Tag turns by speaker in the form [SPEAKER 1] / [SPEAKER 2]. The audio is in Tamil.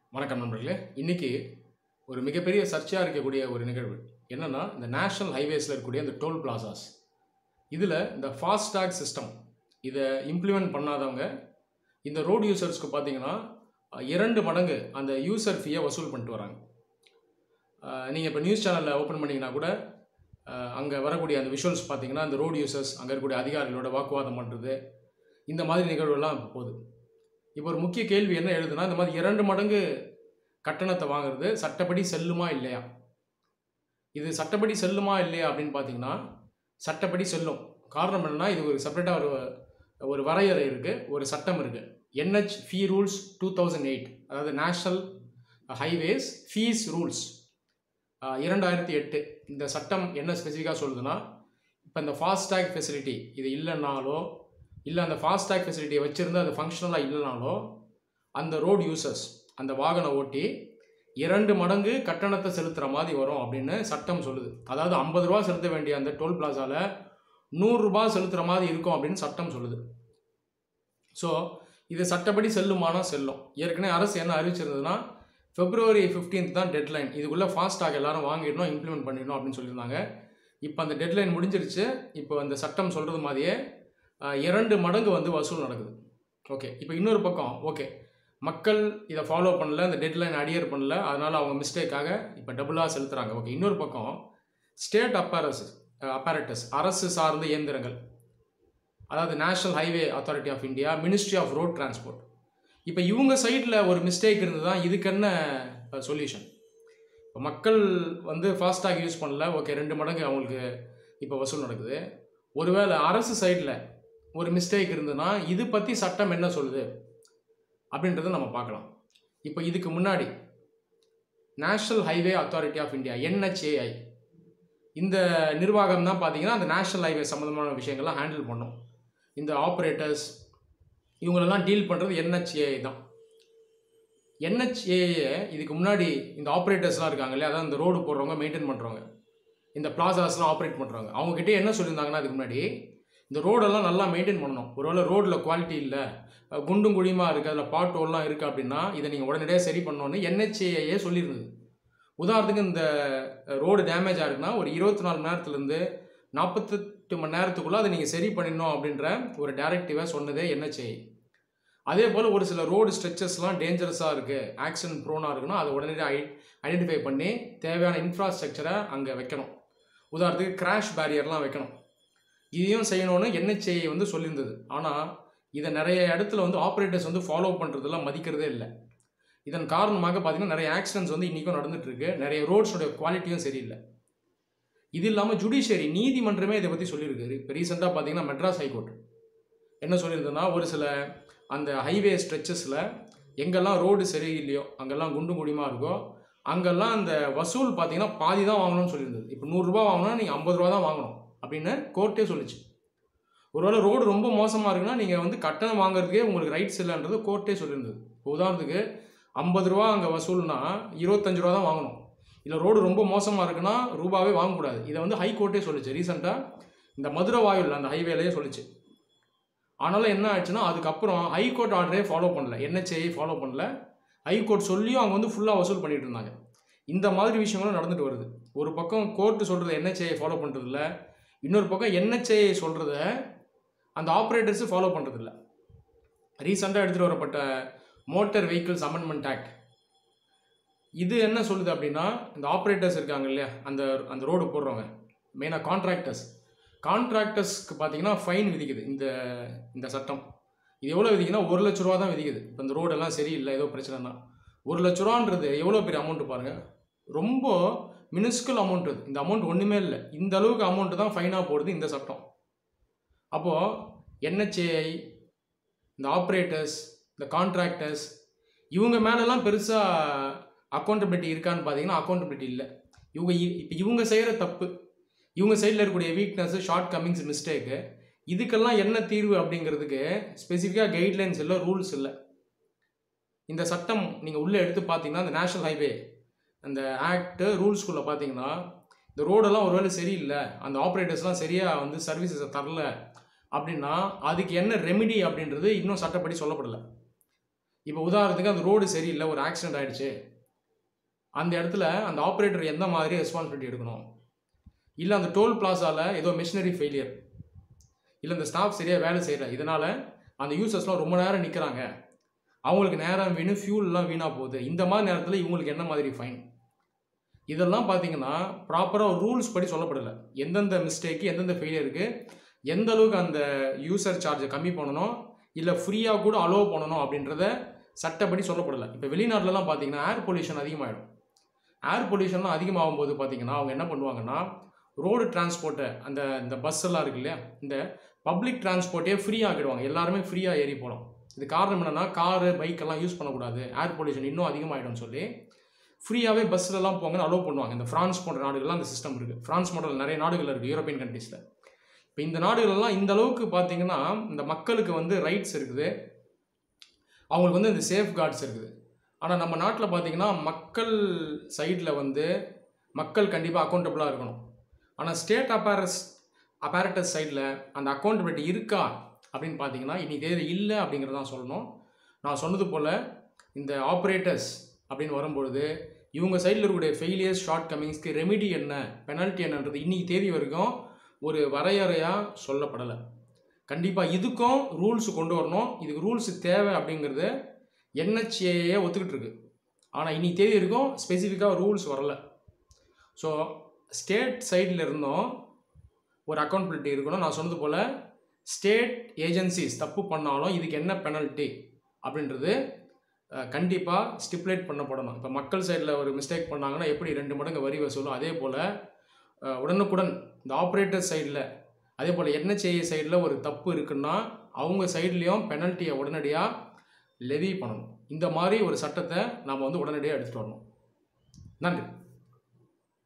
[SPEAKER 1] வணக்கம் நண்பர்களே இன்னைக்கு ஒரு மிகப்பெரிய சர்ச்சையாக இருக்கக்கூடிய ஒரு நிகழ்வு என்னன்னா இந்த நேஷனல் ஹைவேஸில் இருக்கக்கூடிய இந்த டோல் பிளாசாஸ் இதில் இந்த ஃபாஸ்டாக் சிஸ்டம் இதை இம்ப்ளிமெண்ட் பண்ணாதவங்க இந்த ரோடு யூசர்ஸ்க்கு பார்த்தீங்கன்னா அஹ், இரண்டு மடங்கு அந்த யூசர் ஃபீயை வசூல் பண்ணிட்டு வராங்க நீங்கள் இப்போ நியூஸ் சேனலில் ஓப்பன் பண்ணிங்கன்னா கூட அங்கே வரக்கூடிய அந்த விஷுவல்ஸ் பார்த்தீங்கன்னா அந்த ரோடு யூசர்ஸ் அங்கே இருக்கக்கூடிய அதிகாரிகளோட வாக்குவாதம் பண்ணுறது இந்த மாதிரி நிகழ்வுலாம் இப்போ போகுது இப்போ ஒரு முக்கிய கேள்வி என்ன எழுதுனா இந்த மாதிரி இரண்டு மடங்கு கட்டணத்தை வாங்குறது சட்டப்படி செல்லுமா இல்லையா இது சட்டப்படி செல்லுமா இல்லையா அப்படின்னு பார்த்தீங்கன்னா சட்டப்படி செல்லும் காரணம் என்னன்னா இது ஒரு செப்பரேட்டாக ஒரு ஒரு வரையறை இருக்குது ஒரு சட்டம் இருக்குது NH fee rules two thousand eight அதாவது நேஷ்னல் ஹைவேஸ் ஃபீஸ் ரூல்ஸ் இரண்டாயிரத்தி எட்டு இந்த சட்டம் என்ன ஸ்பெசிஃபிக்காக சொல்லுதுன்னா இப்போ இந்த ஃபாஸ்டேக் ஃபெசிலிட்டி இது இல்லைன்னாலோ இல்லை அந்த ஃபாஸ்டேக் ஃபெசிலிட்டியை வச்சுருந்து அது ஃபங்க்ஷனலாக இல்லைனாலோ அந்த ரோடு யூசர்ஸ் அந்த வாகன ஓட்டி இரண்டு மடங்கு கட்டணத்தை செலுத்துகிற மாதிரி வரும் அப்படின்னு சட்டம் சொல்லுது அதாவது ஐம்பது ரூபா செலுத்த வேண்டிய அந்த டோல் பிளாசாவில் நூறுரூபா செலுத்துகிற மாதிரி இருக்கும் அப்படின்னு சட்டம் சொல்லுது ஸோ இது சட்டப்படி செல்லுமானா செல்லும் ஏற்கனவே அரசு என்ன அறிவிச்சிருந்ததுன்னா பிப்ரவரி 15th தான் டெட்லைன் இதுக்குள்ளே ஃபாஸ்டாக் எல்லாரும் வாங்கிடணும் இம்ப்ளிமெண்ட் பண்ணிடணும் அப்படின்னு சொல்லியிருந்தாங்க இப்போ அந்த டெட்லைன் முடிஞ்சிருச்சு இப்போ அந்த சட்டம் சொல்கிறது மாதிரியே ஆஹ், இரண்டு மடங்கு வந்து வசூல் நடக்குது ஓகே இப்போ இன்னொரு பக்கம் ஓகே மக்கள் இதை ஃபாலோ பண்ணல இந்த டெட்லைன் அடியர் பண்ணல அதனால் அவங்க மிஸ்டேக்காக இப்போ டபுளாக செலுத்துகிறாங்க ஓகே இன்னொரு பக்கம் ஸ்டேட் அப்பாரஸ் அப்பாரட்டஸ் அரசு சார்ந்த இயந்திரங்கள் அதாவது National Highway Authority of India Ministry of Road Transport இப்போ இவங்க சைடில் ஒரு மிஸ்டேக் இருந்து தான் இதுக்கு என்ன சொல்யூஷன் இப்போ மக்கள் வந்து ஃபாஸ்டாக் யூஸ் பண்ணல ஓகே ரெண்டு மடங்கு அவங்களுக்கு இப்போ வசூல் நடக்குது ஒருவேளை அரசு சைடில் ஒரு மிஸ்டேக் இருந்ததுன்னா இது பற்றி சட்டம் என்ன சொல்லுது அப்படின்றத நம்ம பார்க்கலாம் இப்போ இதுக்கு முன்னாடி National Highway Authority of India NHAI இந்த நிர்வாகம் தான் பார்த்தீங்கன்னா அந்த நேஷனல் ஹைவே சம்மந்தமான விஷயங்கள்லாம் ஹேண்டில் பண்ணும் இந்த ஆப்ரேட்டர்ஸ் இவங்களெல்லாம் டீல் பண்ணுறது என்ஹெச்ஏஐ தான் என்ஹெச்ஏஏ இதுக்கு முன்னாடி இந்த ஆப்ரேட்டர்ஸ்லாம் இருக்காங்க இல்லையா அதாவது இந்த ரோடு போடுறவங்க மெயின்டைன் பண்ணுறவங்க இந்த பிளாசாஸ்லாம் ஆப்ரேட் பண்ணுறவங்க அவங்ககிட்ட என்ன சொல்லியிருந்தாங்கன்னா அதுக்கு முன்னாடி இந்த ரோடெல்லாம் நல்லா மெயின்டைன் பண்ணணும் ஒருவேளை ரோடில் குவாலிட்டி இல்லை அஹ் குண்டும் குழியுமா இருக்குது அதில் பாட் ஹோல்லாம் இருக்குது அப்படின்னா இதை நீங்கள் உடனடியாக சரி பண்ணணும்னு என்ஹெச்ஏஏ சொல்லியிருந்தது உதாரணத்துக்கு இந்த ரோடு டேமேஜ் ஆகுதுன்னா ஒரு இருபத்தி நாலு மணி நேரத்துலேருந்து நாற்பத்தெட்டு மணி நேரத்துக்குள்ளே அதை நீங்கள் சரி பண்ணிடணும் அப்படின்ற ஒரு டைரக்டிவை சொன்னதே என்ஹெச்ஏ அதே போல் ஒரு சில ரோடு ஸ்ட்ரெச்சஸ்லாம் டேஞ்சரஸாக இருக்குது ஆக்சிடென்ட் ப்ரோனாக இருக்குன்னா அதை உடனடியாக ஐ ஐடென்டிஃபை பண்ணி தேவையான இன்ஃப்ராஸ்ட்ரக்சரை அங்கே வைக்கணும் உதாரணத்துக்கு கிராஷ் பேரியர்லாம் வைக்கணும் இதையும் செய்யணும்னு என்ஹெச்ஏ வந்து சொல்லியிருந்தது ஆனால் இதை நிறைய இடத்துல வந்து ஆப்ரேட்டர்ஸ் வந்து ஃபாலோ பண்ணுறதுலாம் மதிக்கிறதே இல்லை இதன் காரணமாக பார்த்தீங்கன்னா நிறைய ஆக்சிடென்ட்ஸ் வந்து இன்றைக்கும் நடந்துட்டு இருக்கு நிறைய ரோட்ஸோட குவாலிட்டியும் சரியில்லை இது இல்லாமல் ஜுடிஷியரி நீதிமன்றமே இதை பற்றி சொல்லியிருக்கு இப்போ ரீசெண்டாக பார்த்தீங்கன்னா மெட்ராஸ் ஹைகோர்ட் என்ன சொல்லியிருந்ததுன்னா ஒரு சில அந்த ஹைவே ஸ்ட்ரெச்சஸில் எங்கெல்லாம் ரோடு சரியில்லையோ அங்கெல்லாம் குண்டும் குடிமா இருக்கோ அங்கெல்லாம் அந்த வசூல் பார்த்தீங்கன்னா பாதி தான் வாங்கணும்னு சொல்லியிருந்தது இப்போ நூறுரூவா வாங்கினா நீங்கள் ஐம்பது ரூபா தான் வாங்கணும் அப்படின்னு கோர்ட்டே சொல்லிச்சு ஒருவேளை ரோடு ரொம்ப மோசமாக இருக்குன்னா நீங்கள் வந்து கட்டணம் வாங்குறதுக்கே உங்களுக்கு ரைட்ஸ் இல்லைன்றது கோர்ட்டே சொல்லியிருந்தது இப்போ உதாரணத்துக்கு ஐம்பது ரூபா அங்கே வசூல்னா இருபத்தஞ்சு ரூபா தான் வாங்கணும் இல்லை ரோடு ரொம்ப மோசமாக இருக்குன்னா ரூபாவே வாங்கக்கூடாது இதை வந்து ஹைகோர்ட்டே சொல்லிச்சு ரீசெண்டாக இந்த மதுரை வாயுல் அந்த ஹைவேலையே சொல்லிச்சு ஆனாலும் என்ன ஆச்சுன்னா அதுக்கப்புறம் ஹைகோர்ட் ஆர்டரே ஃபாலோ பண்ணல என்ஹெச்ஏ ஃபாலோ பண்ணல ஹைகோர்ட் சொல்லியும் அவங்க வந்து ஃபுல்லாக வசூல் பண்ணிட்டு இருந்தாங்க இந்த மாதிரி விஷயங்களும் நடந்துட்டு வருது ஒரு பக்கம் கோர்ட்டு சொல்கிறத என்ஹெச்ஏ ஃபாலோ பண்ணுறதில்ல இன்னொரு பக்கம் என்ஹெச்ஏ சொல்கிறத அந்த ஆப்ரேட்டர்ஸு ஃபாலோ பண்ணுறதில்ல ரீசெண்டாக எடுத்துகிட்டு வரப்பட்ட மோட்டார் வெஹிக்கிள்ஸ் அமெண்ட்மெண்ட் ஆக்ட் இது என்ன சொல்லுது அப்படின்னா இந்த ஆப்ரேட்டர்ஸ் இருக்காங்க இல்லையா அந்த அந்த ரோடு போடுறவங்க மெயினாக கான்ட்ராக்டர்ஸ் கான்ட்ராக்டர்ஸ்க்கு பார்த்தீங்கன்னா ஃபைன் விதிக்குது இந்த இந்த சட்டம் இது எவ்வளோ விதிக்குன்னா ஒரு லட்ச ரூபா தான் விதிக்குது இப்போ இந்த ரோடெல்லாம் சரியில்லை ஏதோ பிரச்சனைனா ஒரு லட்ச ரூபான்றது எவ்வளோ பெரிய அமௌண்ட்டு பாருங்கள் ரொம்ப மினிஸ்கல் அமௌண்ட் இது இந்த அமௌண்ட் ஒன்றுமே இல்லை இந்த அளவுக்கு அமௌண்ட்டு தான் ஃபைனாக போடுது இந்த சட்டம் அப்போது என்ஹெச்ஏஐ இந்த ஆப்ரேட்டர்ஸ் இந்த கான்ட்ராக்டர்ஸ் இவங்க மேலெல்லாம் பெருசாக அக்கௌண்டபிலிட்டி இருக்கான்னு பார்த்தீங்கன்னா அக்கௌண்டபிலிட்டி இல்லை இவங்க இப்போ இவங்க செய்கிற தப்பு இவங்க சைடில் இருக்கக்கூடிய வீக்னஸ் ஷார்ட் கமிங்ஸ் மிஸ்டேக்கு இதுக்கெல்லாம் என்ன தீர்வு அப்படிங்கிறதுக்கு ஸ்பெசிஃபிக்காக கைட்லைன்ஸ் இல்லை ரூல்ஸ் இல்லை இந்த சட்டம் நீங்கள் உள்ளே எடுத்து பார்த்தீங்கன்னா இந்த நேஷனல் ஹைவே அந்த ஆக்ட் ரூல்ஸ்குள்ளே பார்த்தீங்கன்னா இந்த ரோடெல்லாம் ஒருவேளை சரியில்லை அந்த ஆப்ரேட்டர்ஸ்லாம் சரியாக வந்து சர்வீசஸை தரல அப்படின்னா அதுக்கு என்ன ரெமிடி அப்படின்றது இன்னும் சட்டப்படி சொல்லப்படலை இப்போ உதாரணத்துக்கு அந்த ரோடு சரியில்லை ஒரு ஆக்சிடென்ட் ஆயிடுச்சு அந்த இடத்துல அந்த ஆப்ரேட்டர் எந்த மாதிரி ரெஸ்பான்சிபிலிட்டி எடுக்கணும் இல்லை அந்த டோல் பிளாஸாவில் ஏதோ மிஷினரி ஃபெயிலியர் இல்லை இந்த ஸ்டாஃப் சரியாக வேலை செய்யல இதனால் அந்த யூசர்ஸ்லாம் ரொம்ப நேரம் நிற்கிறாங்க அவங்களுக்கு நேரம் வீணு ஃபியூல்லாம் வீணாக போகுது இந்த மாதிரி நேரத்தில் இவங்களுக்கு என்ன மாதிரி ஃபைன் இதெல்லாம் பார்த்தீங்கன்னா ப்ராப்பராக ரூல்ஸ் படி சொல்லப்படலை எந்தெந்த மிஸ்டேக்கு எந்தெந்த ஃபெயிலியருக்கு எந்த அளவுக்கு அந்த யூசர் சார்ஜை கம்மி பண்ணணும் இல்லை ஃப்ரீயாக கூட அலோவ் பண்ணணும் அப்படின்றத சட்டப்படி சொல்லப்படலை இப்போ வெளிநாட்டிலலாம் பார்த்தீங்கன்னா ஏர் பொல்யூஷன் அதிகமாகிடும் ஏர் பொல்யூஷன்லாம் அதிகமாகும் போது பார்த்தீங்கன்னா அவங்க என்ன பண்ணுவாங்கன்னா ரோடு டிரான்ஸ்போர்ட்டை அந்த இந்த பஸ் எல்லாம் இருக்கு இல்லையா இந்த பப்ளிக் டிரான்ஸ்போர்ட்டே ஃப்ரீ ஆக்கிடுவாங்க எல்லாருமே ஃப்ரீயாக ஏறி போகலாம் இது காரணம் என்னென்னா காரு பைக் எல்லாம் யூஸ் பண்ணக்கூடாது ஏர் பொல்யூஷன் இன்னும் அதிகமாகிடும்னு சொல்லி ஃப்ரீயாகவே பஸ்லலாம் போங்கன்னு அலோவ் பண்ணுவாங்க இந்த ஃப்ரான்ஸ் போன்ற நாடுகள்லாம் அந்த சிஸ்டம் இருக்குது ஃப்ரான்ஸ் மாடல் நிறைய நாடுகள் இருக்குது யூரோப்பியன் கண்ட்ரீஸில் இப்போ இந்த நாடுகளெல்லாம் இந்த அளவுக்கு பார்த்தீங்கன்னா இந்த மக்களுக்கு வந்து ரைட்ஸ் இருக்குது அவங்களுக்கு வந்து இந்த சேஃப் கார்ட்ஸ் இருக்குது ஆனால் நம்ம நாட்டில் பார்த்தீங்கன்னா மக்கள் சைடில் வந்து மக்கள் கண்டிப்பாக அக்கௌண்டபிளாக இருக்கணும் ஆனால் ஸ்டேட் அப்பாரஸ் அப்பாரட்டஸ் சைடில் அந்த அக்கௌண்டபிலிட்டி இருக்கா அப்படின்னு பார்த்தீங்கன்னா இன்னைக்கு தேதி இல்லை அப்படிங்கிறத தான் சொல்லணும் நான் சொன்னது போல் இந்த ஆப்ரேட்டர்ஸ் அப்படின்னு வரும்பொழுது இவங்க சைடில் இருக்கக்கூடிய ஃபெயிலியர்ஸ் ஷார்ட் கமிங்ஸ்க்கு ரெமிடி என்ன பெனல்ட்டி என்னன்றது இன்னைக்கு தேதி வரைக்கும் ஒரு வரையறையாக சொல்லப்படலை கண்டிப்பாக இதுக்கும் ரூல்ஸ் கொண்டு வரணும் இதுக்கு ரூல்ஸ் தேவை அப்படிங்கிறது என்ஹெச்ஏஏ ஒத்துக்கிட்டு இருக்கு ஆனால் இன்னைக்கு தேதி வரைக்கும் ஸ்பெசிஃபிக்காக ரூல்ஸ் வரல ஸோ ஸ்டேட் சைடில் இருந்தும் ஒரு அக்கௌண்டபிலிட்டி இருக்கணும் நான் சொன்னது போல் ஸ்டேட் ஏஜென்சிஸ் தப்பு பண்ணாலும் இதுக்கு என்ன பெனல்ட்டி அப்படின்றது கண்டிப்பாக ஸ்டிப்புலேட் பண்ணப்படணும் இப்போ மக்கள் சைடில் ஒரு மிஸ்டேக் பண்ணாங்கன்னா எப்படி ரெண்டு மடங்கு வரி வசூலும் அதே போல் உடனுக்குடன் இந்த ஆப்ரேட்டர் சைடில் அதே போல் என்ஹெச்ஏஏ சைடில் ஒரு தப்பு இருக்குன்னா அவங்க சைட்லேயும் பெனல்ட்டியை உடனடியாக லெவி பண்ணணும் இந்த மாதிரி ஒரு சட்டத்தை நாம் வந்து உடனடியாக எடுத்துகிட்டு வரணும் நன்றி